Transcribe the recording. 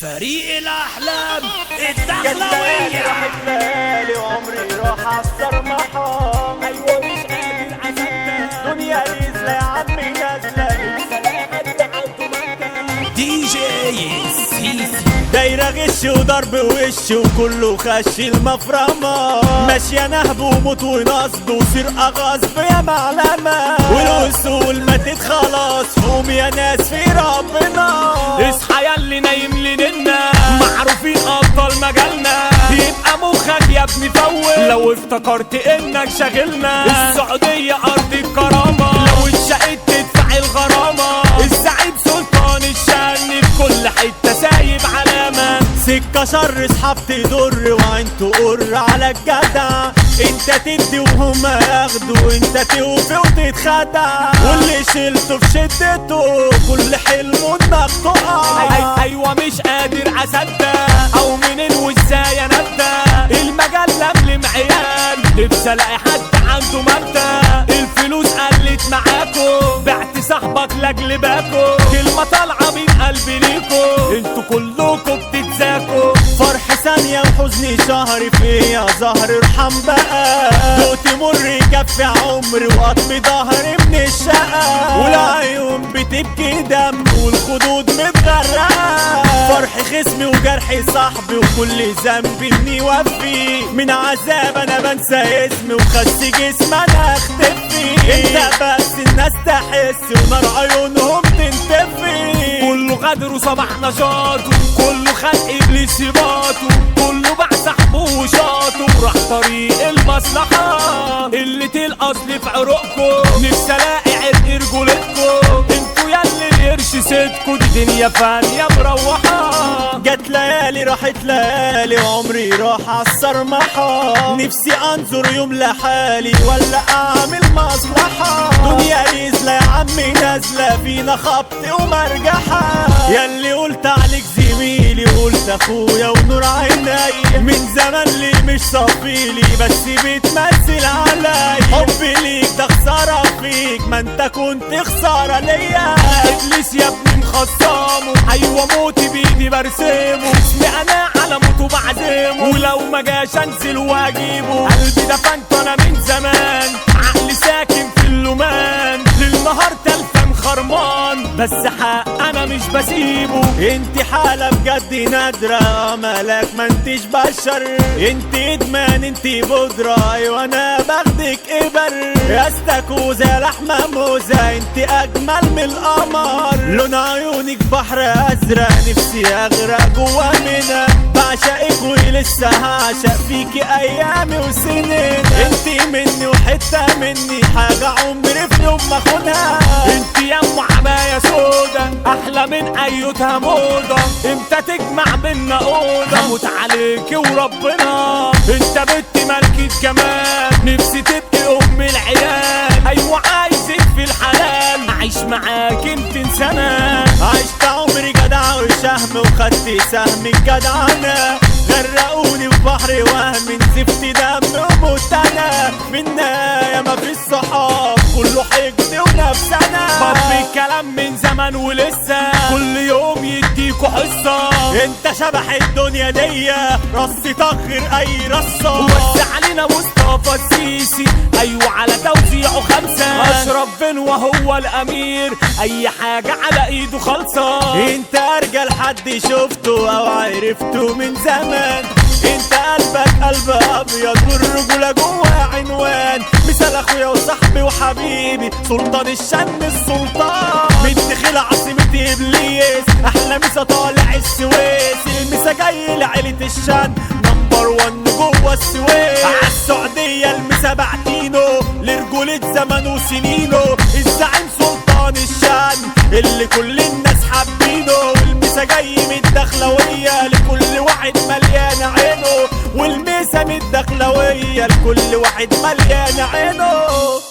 فريق الأحلام جدالي الدخلوية راحت بالي وعمري راح عالصر محام أيوة مش قادر أصدق دنيا نازلة يا عمي نازلة دي جي سيسي دايرة غش وضرب وش وكله خش المفرمة ماشية نهب وموت ونصب وسرقة غصب يا معلمة والوصول ماتت خلاص قوم يا ناس في ربنا اصحى يا اللي نايم لنا معروفين ابطال مجالنا يبقى مخك يا ابني فول لو افتكرت انك شاغلنا السعودية ارض الكرامة لو اتشقت تدفع الغرامة الزعيم سلطان الشن في كل حتة سايب علامة سكة شر اصحاب تضر وعين تقر على الجدع انت تدي وهم ياخدوا انت توفي وتتخدع واللي شلته في شدته كل حلمه انك تقع أي ايوه مش قادر اصدق او منين وازاي انبدا المجال لملم عيال نفسي الاقي حد عنده مبدا الفلوس قلت معاكو بعت صاحبك لاجل باكو كلمه طالعه من قلبي ليكو انتوا كلكم بتتزاكوا فرح ثانية وحزني شهر فيا زهر ارحم بقى دوت مر يكفي عمري وقطم ظهري من الشقة والعيون بتبكي دم والخدود متغرقة فرح خصمي وجرحي صاحبي وكل ذنب اني وفي من عذاب انا بنسى اسمي وخس جسمي انا اختفي انت بس الناس تحس ونار عيونهم تنتفي كله غدر وصباح نشاطه كله خلق ابليس يباطه كله باع صاحبه وشاطه وراح طريق المصلحة اللي الاصل في عروقكم نفسي الاقي عرق رجولتكم انتوا ياللي القرش سيدكوا دي دنيا فانية مروحة جت ليالي راحت ليالي وعمري راح عالصرمحة نفسي انظر يوم لحالي ولا اعمل مصلحة دنيا نازلة يا عمي نازلة فينا خبط ومرجحة ياللي قلت عليك زميلي قلت اخويا ونور عيني من زمان لي مش صافيلي بس بتمثل علي حبي ليك ده خسارة فيك ما انت كنت خسارة ليا ابليس يا ابني مخصمه ايوه موتي بايدي برسمه اسمي انا على موته بعزمه ولو ما جاش انزل واجيبه قلبي دفنته انا من زمان عقلي ساكن في اللومان للنهار تلفن خرمان بس حق انا مش بسيبه انت حالة بجد نادرة مالك ما انتش بشر انت ادمان انت بودرة ايوه انا باخدك ابر يا استاكوزة لحمة موزة انت اجمل من القمر لون عيونك بحر ازرق نفسي اغرق جوا منها بعشقك ولسه هعشق فيكي ايامي وسنين انت مني وحتة مني حاجة عمري في يوم ما اخدها انت يا ام عباية سودا احلى من ايتها موضة امتى تجمع بينا اوضة هموت عليكي وربنا انت بنت ملكة جمال نفسي تبقي ام العيال ايوه عايزك في الحلال اعيش معاك 200 سنة عشت عمري جدع وشهم وخدت سهم الجدعنة غرقوني في بحر وهم زفت دم وموت انا منا يا ما في الصحاب كله حقد ونفسنا بطل الكلام من زمان ولسه كل يوم يديكوا حصة انت شبح الدنيا دي رص طخر اي رصة ووسع علينا مصطفى السيسي ايوه على توزيعه خمسة اشرف بن وهو الامير اي حاجة على ايده خالصة انت ارجل حد شفته او عرفته من زمان انت قلبك قلب ابيض والرجولة جوه عنوان مثال اخويا وصاحبي وحبيبي سلطان الشن السلطان مدخل عاصمة ابليس احلى مسا طالع السويس المسا جاي لعيلة الشن نمبر وان جوه السويس عالسعودية المسا بعتينه لرجولة زمن وسنينه الزعيم سلطان الشن اللي كل الناس حابينه والمسا جاي من الدخلوية لكل واحد مليان عينه والمسا من الدخلوية لكل واحد مليان عينه